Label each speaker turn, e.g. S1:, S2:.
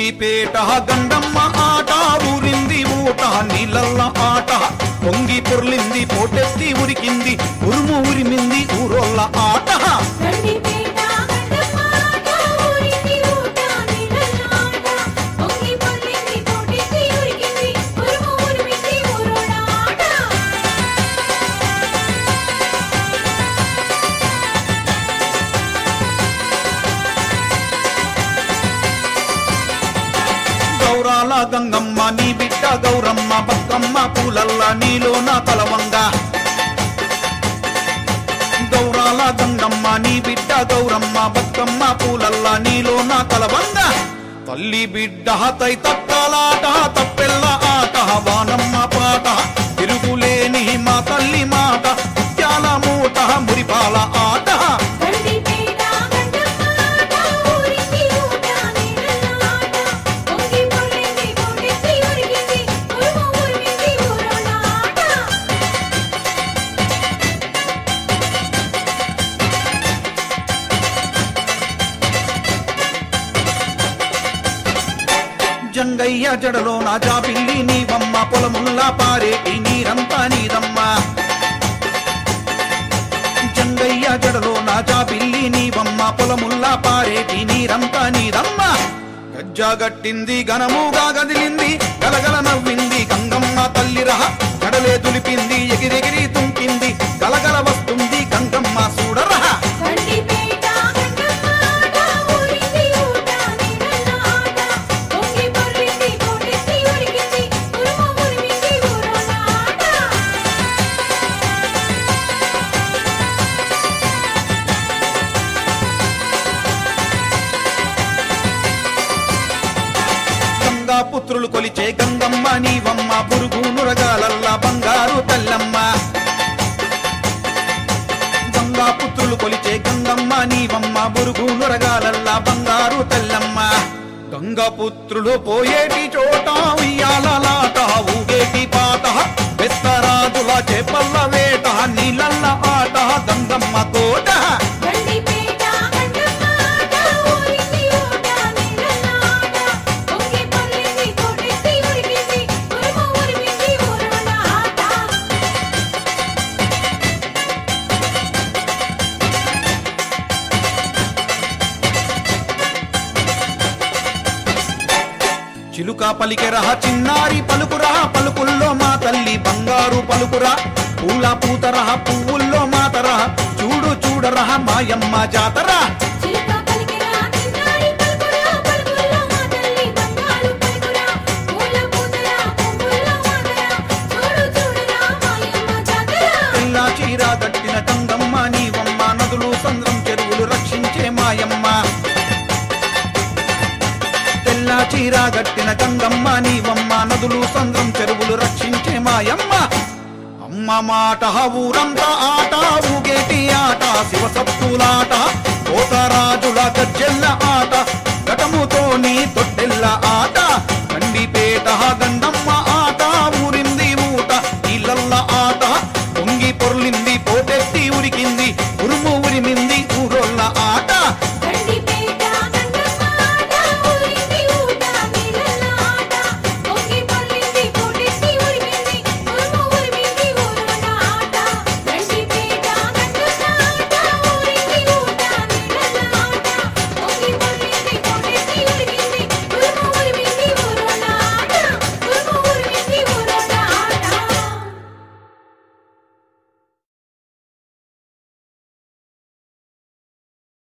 S1: గండిపేట గండమ్మ ఆట ఊరింది ఊట నీళ్ళల్ల ఆట పొంగి పొర్లింది పోటెత్తి ఉరికింది ఉరుము ఉరిమింది ఊరోళ్ళ ఆట
S2: గండిపేట గండమ్మ ఆట ఊరింది ఊట నీళ్ళలాట పొంగి పొర్లింది పోటెత్తి ఉరికింది ఉరుము ఉరిమింది ఊరోళ్ళ ఆట
S1: గౌరాల గంగమ్మ నీ బిడ్డ గౌరమ్మ బతుకమ్మ పూలల్ల నీలోన తలవంగ గౌరాల గంగమ్మ నీ బిడ్డ గౌరమ్మ బతుకమ్మ పూలల్ల నీలోన తలవంగ తల్లి బిడ్డ తై తక్కలాట తప్పెల్ల ఆట వానమ్మ పాట తిరుగులేని మా తల్లి మాట ముత్యాల మూట మురిపాల ఆట
S2: గండిపేట గండమ్మ ఆట ఊరింది ఊట నీళ్ళలాట పొంగి పొర్లింది పోటెత్తి ఉరికింది ఉరుము ఉరిమింది ఊరోళ్ళ ఆట
S1: జంగయ్య జడలో నా జాబిల్లి నీవమ్మ పొలముల్లా పారేటి నీరంతా నీదమ్మ జంగయ్య జడలో నా జాబిల్లి నీవమ్మ పొలముల్లా పారేటి నీరంతా నీదమ్మ గజ్జాగట్టింది ఘనముగా గదిలింది గలగల నవ్వింది గంగమ్మ తల్లిరహ జడలే దులిపింది ఎగిరెగిరి తుంకింది గలగల వస్తుంది గంగమ్మ చూడరహ
S2: గండిపేట గండమ్మ ఆట ఊరింది ఊట నీళ్ళలాట పొంగి పొర్లింది పోటెత్తి ఉరికింది ఉరుము ఉరిమింది ఊరోళ్ళ ఆట
S1: గంగా పుత్రులు కొలిచే గంగమ్మ నీవమ్మ పురుగు నురగాలల్లా బంగారు తల్లమ్మ గంగా పుత్రులు కొలిచే గంగమ్మ నీవమ్మ బురుగు నురగాలల్లా బంగారు తల్లమ్మ గంగా పుత్రులు పోయేటి చోట ఉయ్యాలలాట ఊగేటి పాట బెస్తరాజుల చేపల్ల వేట నీళ్ళల్ల ఆట గంగమ్మ తోట
S2: గండిపేట గండమ్మ ఆట ఊరింది ఊట నీళ్ళలాట పొంగి పొర్లింది పోటెత్తి ఉరికింది ఉరుము ఉరిమింది ఊరోళ్ళ ఆట
S1: చిలుక పలికెరహ చిన్నారి పలుకురా పలుకుల్లో మా తల్లి బంగారు పలుకురా పూల పూతరహ పువ్వుల్లో మాతరహ చూడు చూడరహ మాయమ్మ జాతరా
S2: చిలుక పలికిరా చిన్నారి పలుకురా పలుకుల్లో మా తల్లి బంగారు పలుకురా పూల పూతరా పువ్వుల్లో మాతరా చూడు చూడరా మాయమ్మ జాతర
S1: తెల్ల చీర కట్టిన గంగమ్మ నీవమ్మ నదులు సంద్రం చెరువులు రక్షించే మాయమ్మ తెల్ల చీర గట్టిన గంగమ్మ నీవమ్మ నదులు సంద్రం చెరువులు రక్షించే మాయమ్మ అమ్మ మాట ఊరంతా ఆట ఊగేటి ఆట శివసత్తులాట కోతరాజుల గజ్జెల్ల ఆట ఘటముతో నీ తొట్టెల్ల ఆట